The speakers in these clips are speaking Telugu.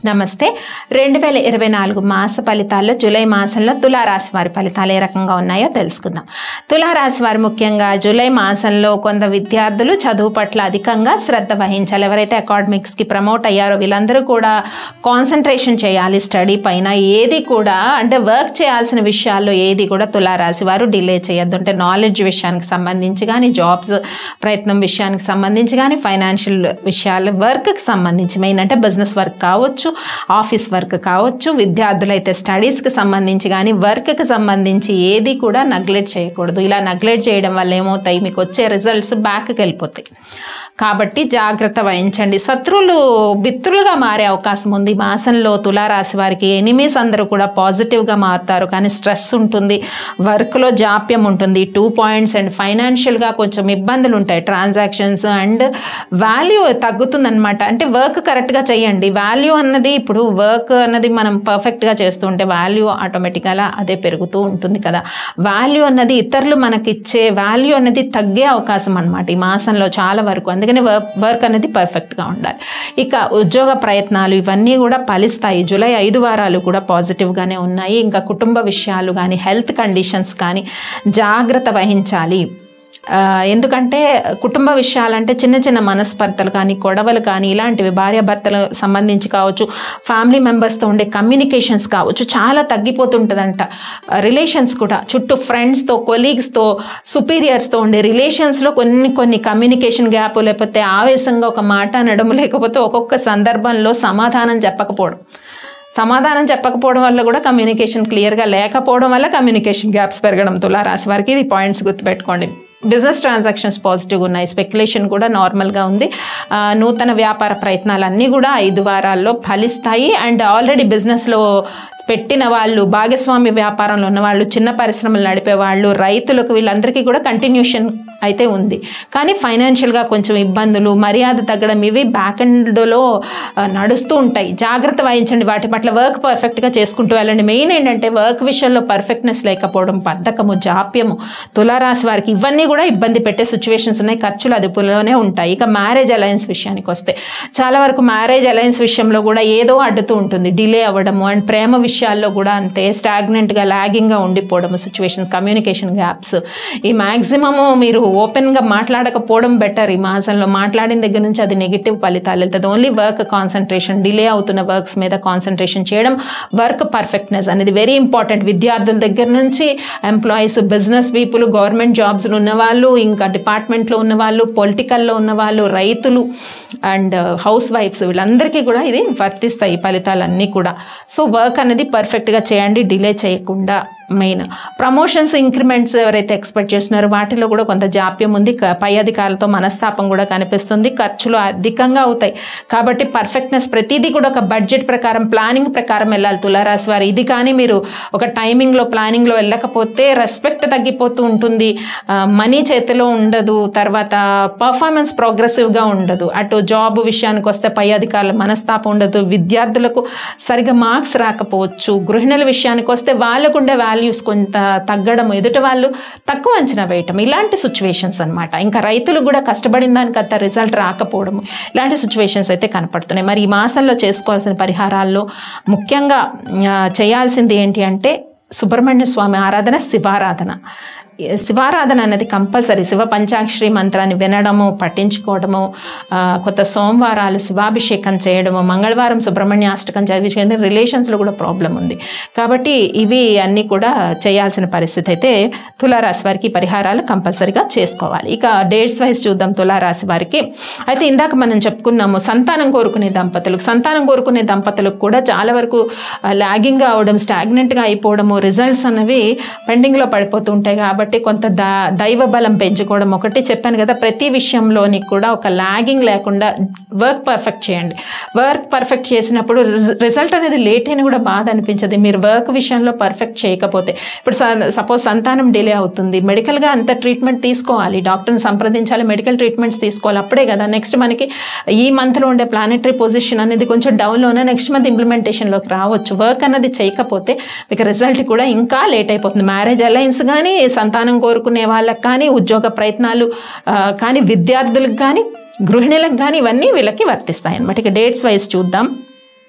నమస్తే రెండు వేల ఇరవై నాలుగు మాస ఫలితాల్లో జూలై మాసంలో తులారాశి వారి ఫలితాలు ఏ రకంగా ఉన్నాయో తెలుసుకుందాం తులారాశి వారు ముఖ్యంగా జూలై మాసంలో కొంత విద్యార్థులు చదువు పట్ల అధికంగా శ్రద్ధ వహించాలి ఎవరైతే అకాడమిక్స్కి ప్రమోట్ అయ్యారో వీళ్ళందరూ కూడా కాన్సన్ట్రేషన్ చేయాలి స్టడీ పైన ఏది కూడా అంటే వర్క్ చేయాల్సిన విషయాల్లో ఏది కూడా తులారాశి వారు డిలే చేయొద్దు అంటే నాలెడ్జ్ విషయానికి సంబంధించి కానీ జాబ్స్ ప్రయత్నం విషయానికి సంబంధించి కానీ ఫైనాన్షియల్ విషయాలు వర్క్కి సంబంధించి మెయిన్ అంటే బిజినెస్ వర్క్ కావచ్చు ఆఫీస్ వర్క్ కావచ్చు విద్యార్థులైతే స్టడీస్కి సంబంధించి కానీ వర్క్కి సంబంధించి ఏది కూడా నగ్లెక్ట్ చేయకూడదు ఇలా నగ్లెక్ట్ చేయడం వల్ల ఏమవుతాయి మీకు వచ్చే రిజల్ట్స్ బ్యాక్కి వెళ్ళిపోతాయి కాబట్టి జాగ్రత్త వహించండి శత్రువులు మిత్రులుగా మారే అవకాశం ఉంది ఈ మాసంలో తులారాశి వారికి ఎనిమీస్ అందరూ కూడా పాజిటివ్గా మారుతారు కానీ స్ట్రెస్ ఉంటుంది వర్క్లో జాప్యం ఉంటుంది టూ పాయింట్స్ అండ్ ఫైనాన్షియల్గా కొంచెం ఇబ్బందులు ఉంటాయి ట్రాన్సాక్షన్స్ అండ్ వాల్యూ తగ్గుతుందన్నమాట అంటే వర్క్ కరెక్ట్గా చేయండి వాల్యూ అన్నది ఇప్పుడు వర్క్ అన్నది మనం పర్ఫెక్ట్గా చేస్తూ ఉంటే వాల్యూ ఆటోమేటిక్గా అదే పెరుగుతూ ఉంటుంది కదా వాల్యూ అన్నది ఇతరులు మనకి ఇచ్చే వాల్యూ అనేది తగ్గే అవకాశం అనమాట ఈ మాసంలో చాలా వరకు అందుకని వర్క్ వర్క్ అనేది పర్ఫెక్ట్గా ఉండాలి ఇక ఉద్యోగ ప్రయత్నాలు ఇవన్నీ కూడా ఫలిస్తాయి జూలై ఐదు వారాలు కూడా పాజిటివ్గానే ఉన్నాయి ఇంకా కుటుంబ విషయాలు కానీ హెల్త్ కండిషన్స్ కానీ జాగ్రత్త వహించాలి ఆ, ఎందుకంటే కుటుంబ విషయాలంటే చిన్న చిన్న మనస్పర్ధలు కానీ గొడవలు కానీ ఇలాంటివి భార్యాభర్తలు సంబంధించి కావచ్చు ఫ్యామిలీ మెంబర్స్తో ఉండే కమ్యూనికేషన్స్ కావచ్చు చాలా తగ్గిపోతుంటుందంట రిలేషన్స్ కూడా చుట్టూ ఫ్రెండ్స్తో కొలీగ్స్తో సుపీరియర్స్తో ఉండే రిలేషన్స్లో కొన్ని కొన్ని కమ్యూనికేషన్ గ్యాప్ లేకపోతే ఆవేశంగా ఒక మాట అనడం లేకపోతే ఒక్కొక్క సందర్భంలో సమాధానం చెప్పకపోవడం సమాధానం చెప్పకపోవడం వల్ల కూడా కమ్యూనికేషన్ క్లియర్గా లేకపోవడం వల్ల కమ్యూనికేషన్ గ్యాప్స్ పెరగడం తులారాశి వారికి ఇది పాయింట్స్ గుర్తుపెట్టుకోండి బిజినెస్ ట్రాన్సాక్షన్స్ పాజిటివ్గా ఉన్నాయి స్పెక్యులేషన్ కూడా నార్మల్గా ఉంది ఆ, నూతన వ్యాపార ప్రయత్నాలన్నీ కూడా ఐదు వారాల్లో ఫలిస్తాయి అండ్ ఆల్రెడీ బిజినెస్లో పెట్టిన వాళ్ళు భాగస్వామి వ్యాపారంలో ఉన్న వాళ్ళు చిన్న పరిశ్రమలు నడిపే వాళ్ళు రైతులకు వీళ్ళందరికీ కూడా కంటిన్యూషన్ అయితే ఉంది కానీ ఫైనాన్షియల్గా కొంచెం ఇబ్బందులు మర్యాద తగ్గడం ఇవి బ్యాక్ ఎండ్లో నడుస్తూ ఉంటాయి జాగ్రత్త వహించండి వాటి పట్ల వర్క్ పర్ఫెక్ట్గా చేసుకుంటూ వెళ్ళండి మెయిన్ ఏంటంటే వర్క్ విషయంలో పర్ఫెక్ట్నెస్ లేకపోవడం బద్ధకము జాప్యము తులారాశి వారికి ఇవన్నీ కూడా ఇబ్బంది పెట్టే సిచ్యువేషన్స్ ఉన్నాయి ఖర్చులు అదుపులోనే ఉంటాయి ఇక మ్యారేజ్ అలయన్స్ విషయానికి వస్తే చాలా వరకు మ్యారేజ్ అలయన్స్ విషయంలో కూడా ఏదో అడ్డుతూ ఉంటుంది డిలే అవ్వడము అండ్ ప్రేమ విషయాల్లో కూడా అంతే స్టాగ్నెంట్గా లాగింగ్గా ఉండిపోవడము సిచ్యువేషన్స్ కమ్యూనికేషన్ గ్యాప్స్ ఈ మ్యాక్సిమము మీరు ఓపెన్గా మాట్లాడకపోవడం బెటర్ ఈ మాసంలో మాట్లాడిన దగ్గర నుంచి అది నెగిటివ్ ఫలితాలు వెళ్తుంది ఓన్లీ వర్క్ కాన్సన్ట్రేషన్ డిలే అవుతున్న వర్క్స్ మీద కాన్సన్ట్రేషన్ చేయడం వర్క్ పర్ఫెక్ట్నెస్ అనేది వెరీ ఇంపార్టెంట్ విద్యార్థుల దగ్గర నుంచి ఎంప్లాయీస్ బిజినెస్ పీపుల్ గవర్నమెంట్ జాబ్స్లో ఉన్నవాళ్ళు ఇంకా డిపార్ట్మెంట్లో ఉన్నవాళ్ళు పొలిటికల్లో ఉన్నవాళ్ళు రైతులు అండ్ హౌస్ వైఫ్స్ వీళ్ళందరికీ కూడా ఇది వర్తిస్తాయి ఈ ఫలితాలన్నీ కూడా సో వర్క్ అనేది పర్ఫెక్ట్గా చేయండి డిలే చేయకుండా మెయిన్ ప్రమోషన్స్ ఇంక్రిమెంట్స్ ఎవరైతే ఎక్స్పెక్ట్ చేస్తున్నారో వాటిలో కూడా కొంత జాప్యం ఉంది క- పై అధికారులతో మనస్తాపం కూడా కనిపిస్తుంది ఖర్చులు అధికంగా అవుతాయి కాబట్టి పర్ఫెక్ట్నెస్ ప్రతిదీ కూడా ఒక బడ్జెట్ ప్రకారం ప్లానింగ్ ప్రకారం వెళ్ళాలి తులారాశి వారు ఇది కానీ మీరు ఒక టైమింగ్లో ప్లానింగ్లో వెళ్ళకపోతే రెస్పెక్ట్ తగ్గిపోతూ ఉంటుంది మనీ చేతిలో ఉండదు తర్వాత పర్ఫార్మెన్స్ ప్రోగ్రెసివ్గా ఉండదు అటు జాబ్ విషయానికి వస్తే పై అధికారుల మనస్తాపం ఉండదు విద్యార్థులకు సరిగా మార్క్స్ రాకపోవచ్చు గృహిణుల విషయానికి వస్తే వాళ్ళకు ఉండే వాల్యూస్ కొంత తగ్గడం ఎదుటి వాళ్ళు తక్కువ అంచనా వేయటం ఇలాంటి సిచ్యువేషన్స్ అన్నమాట ఇంకా రైతులు కూడా కష్టపడిన దానికి అంత రిజల్ట్ రాకపోవడం ఇలాంటి సిచ్యువేషన్స్ అయితే కనపడుతున్నాయి మరి ఈ మాసంలో చేసుకోవాల్సిన పరిహారాల్లో ముఖ్యంగా ఆ, చేయాల్సింది ఏంటి అంటే సుబ్రహ్మణ్య స్వామి ఆరాధన శివారాధన శివారాధన అనేది కంపల్సరీ శివ పంచాక్షరి మంత్రాన్ని వినడము పఠించుకోవడము ఆ, కొత్త సోమవారాలు శివాభిషేకం చేయడము మంగళవారం సుబ్రహ్మణ్య అష్టకం చదివించే రిలేషన్స్లో కూడా ప్రాబ్లం ఉంది కాబట్టి ఇవి అన్నీ కూడా చేయాల్సిన పరిస్థితి అయితే తులారాశి వారికి ఈ పరిహారాలు కంపల్సరీగా చేసుకోవాలి ఇక డేట్స్ వైజ్ చూద్దాం తులారాశి వారికి అయితే ఇందాక మనం చెప్పుకున్నాము సంతానం కోరుకునే దంపతులకు సంతానం కోరుకునే దంపతులకు కూడా చాలా వరకు లాగింగ్ అవడం స్టాగ్నెంట్గా అయిపోవడము రిజల్ట్స్ అనేవి పెండింగ్లో పడిపోతూ ఉంటాయి కాబట్టి కొంత ద దైవ బలం పెంచుకోవడం ఒకటి చెప్పాను కదా ప్రతి విషయంలోని కూడా ఒక లాగింగ్ లేకుండా వర్క్ పర్ఫెక్ట్ చేయండి వర్క్ పర్ఫెక్ట్ చేసినప్పుడు రిజల్ట్ అనేది లేట్ అయినా కూడా బాధ అనిపించదు మీరు వర్క్ విషయంలో పర్ఫెక్ట్ చేయకపోతే ఇప్పుడు సపోజ్ సంతానం డిలే అవుతుంది మెడికల్గా అంత ట్రీట్మెంట్ తీసుకోవాలి డాక్టర్ని సంప్రదించాలి మెడికల్ ట్రీట్మెంట్స్ తీసుకోవాలి అప్పుడే కదా నెక్స్ట్ మనకి ఈ మంత్లో ఉండే ప్లానెటరీ పొజిషన్ అనేది కొంచెం డౌన్లోనే నెక్స్ట్ మంత్ ఇంప్లిమెంటేషన్లోకి రావచ్చు వర్క్ అనేది చేయకపోతే మీకు రిజల్ట్ కూడా ఇంకా లేట్ అయిపోతుంది మ్యారేజ్ అలయన్స్ కానీ సంతానం కోరుకునే వాళ్ళకి కానీ ఉద్యోగ ప్రయత్నాలు ఆ, కానీ విద్యార్థులకు కానీ గృహిణులకు కానీ ఇవన్నీ వీళ్ళకి వర్తిస్తాయి అనమాట ఇక డేట్స్ వైజ్ చూద్దాం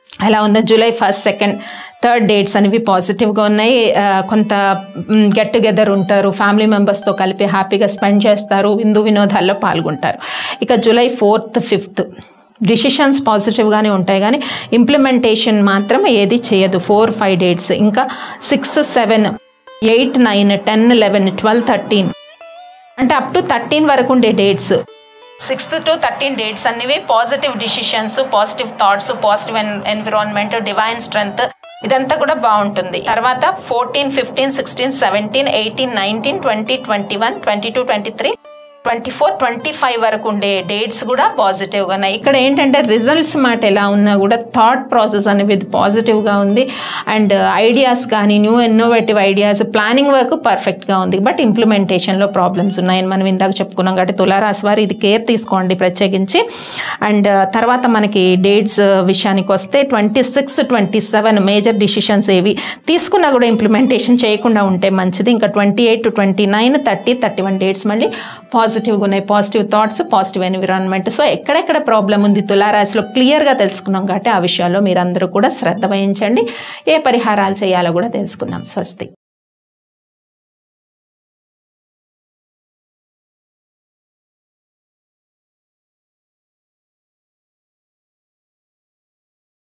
ఎలా ఉందో July first second third dates అనేవి పాజిటివ్గా ఉన్నాయి ఆ, కొంత గెట్ టుగెదర్ ఉంటారు ఫ్యామిలీ మెంబర్స్తో కలిపి హ్యాపీగా స్పెండ్ చేస్తారు విందు వినోదాల్లో పాల్గొంటారు ఇక జూలై ఫోర్త్ ఫిఫ్త్ డిసిషన్స్ పాజిటివ్గానే ఉంటాయి కానీ ఇంప్లిమెంటేషన్ మాత్రం ఏది చేయదు ఫోర్ ఫైవ్ డేట్స్ ఇంకా six seven eight nine ten eleven twelve thirteen అంటే అప్ టు థర్టీన్ వరకు ఉండే dates sixth to thirteen dates అనేవి positive decisions positive thoughts positive environment divine strength ఇదంతా కూడా బాగుంటుంది తర్వాత fourteen fifteen sixteen seventeen eighteen nineteen twenty twenty one twenty two twenty three twenty four twenty five వరకు ఉండే డేట్స్ కూడా పాజిటివ్గా ఉన్నాయి ఇక్కడ ఏంటంటే రిజల్ట్స్ మాట ఎలా ఉన్నా కూడా థాట్ ప్రాసెస్ అనేది పాజిటివ్గా ఉంది అండ్ ఐడియాస్ కానీ new innovative ideas planning work పర్ఫెక్ట్గా ఉంది బట్ ఇంప్లిమెంటేషన్లో ప్రాబ్లమ్స్ ఉన్నాయని మనం ఇందాక చెప్పుకున్నాం కాబట్టి తులారాశి వారు ఇది కేర్ తీసుకోండి ప్రత్యేకించి అండ్ తర్వాత మనకి డేట్స్ విషయానికి వస్తే twenty six twenty seven major decisions ఏవి తీసుకున్నా కూడా ఇంప్లిమెంటేషన్ చేయకుండా ఉంటే మంచిది ఇంకా twenty eight to twenty nine thirty thirty one dates మళ్ళీ పాజిటివ్గా ఉన్నాయి positive thoughts positive environment so ఎక్కడెక్కడ ప్రాబ్లం ఉంది తులారాశిలో క్లియర్గా తెలుసుకున్నాం కాబట్టి ఆ విషయాల్లో మీరందరూ కూడా శ్రద్ధ వహించండి ఏ పరిహారాలు చేయాలో కూడా తెలుసుకుందాం స్వస్తి